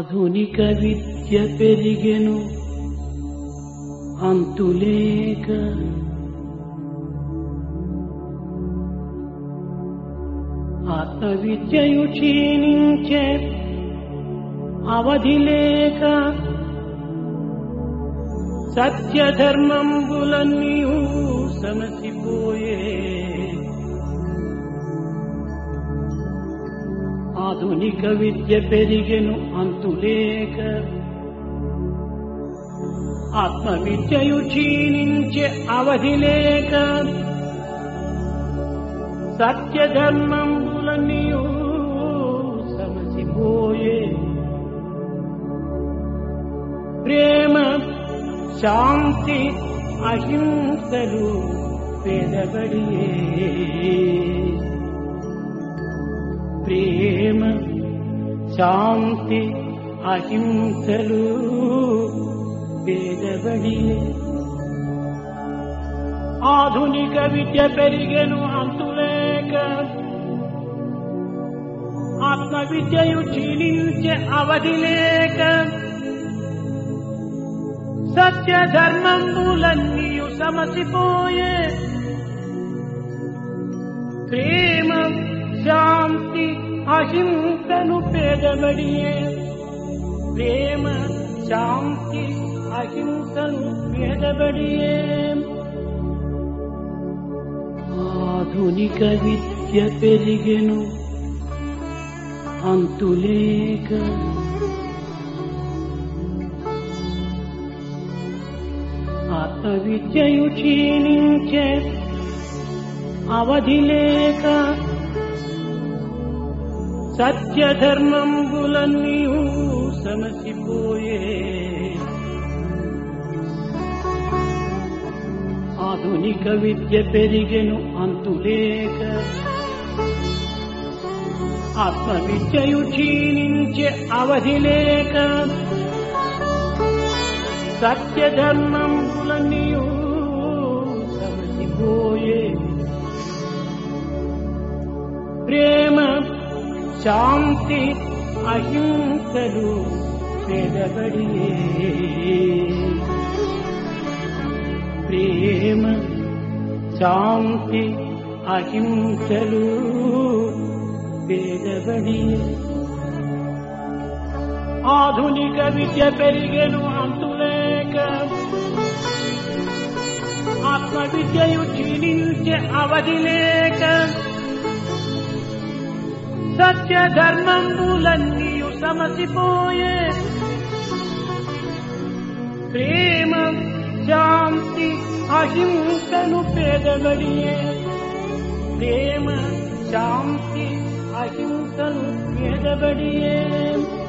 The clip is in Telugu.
ఆధునిక విద్య పెరిగెను అంతులేక ఆత్మ విద్యయు క్షీణించే అవధి లేక సత్య ధర్మంబులన్నీయూ సమసిపోయే ఆధునిక విద్య పెరిగెను అంతులేక ఆత్మ విద్యయు క్షీణించే అవధి లేక సత్య ధర్మంబులన్నీయూ సమసిపోయే ప్రేమ శాంతి అహింసలు పేదబడియే ప్రేమ శాంతి అహింసలు పేదబడియే ఆధునిక విద్య పెరిగెను అంతులేక ఆత్మ విద్యయు క్షీణించే అవధి లేక సత్య ధర్మంబులన్నీయు సమసిపోయే ప్రేమ శాంతి అహింసను పేదబడియే ప్రేమ శాంతి అహింసను పేదబడియే ఆధునిక విద్య పెరిగెను అంతులేక ఆత్మ విద్యయు క్షీణించే అవధి లేక సత్య ధర్మంబులన్నీయూ సమసిపోయే ఆధునిక విద్య పెరిగెను అంతులేక ఆత్మ విద్యయు క్షీణించే అవధి లేక సత్య ధర్మంబులన్నీయూ సమసిపోయే ప్రేమ శాంతి అహింసలు పేదబడియే ప్రేమ శాంతి అహింసలు పేదబడియే ఆధునిక విద్య పెరిగెను అంతులేక ఆత్మ విద్యయు క్షీణించే అవధి లేక సత్య ధర్మంబులన్నీయు సమసిపోయే ప్రేమ శాంతి అహింసను పేదబడియే ప్రేమ శాంతి అహింసను పేదబడియే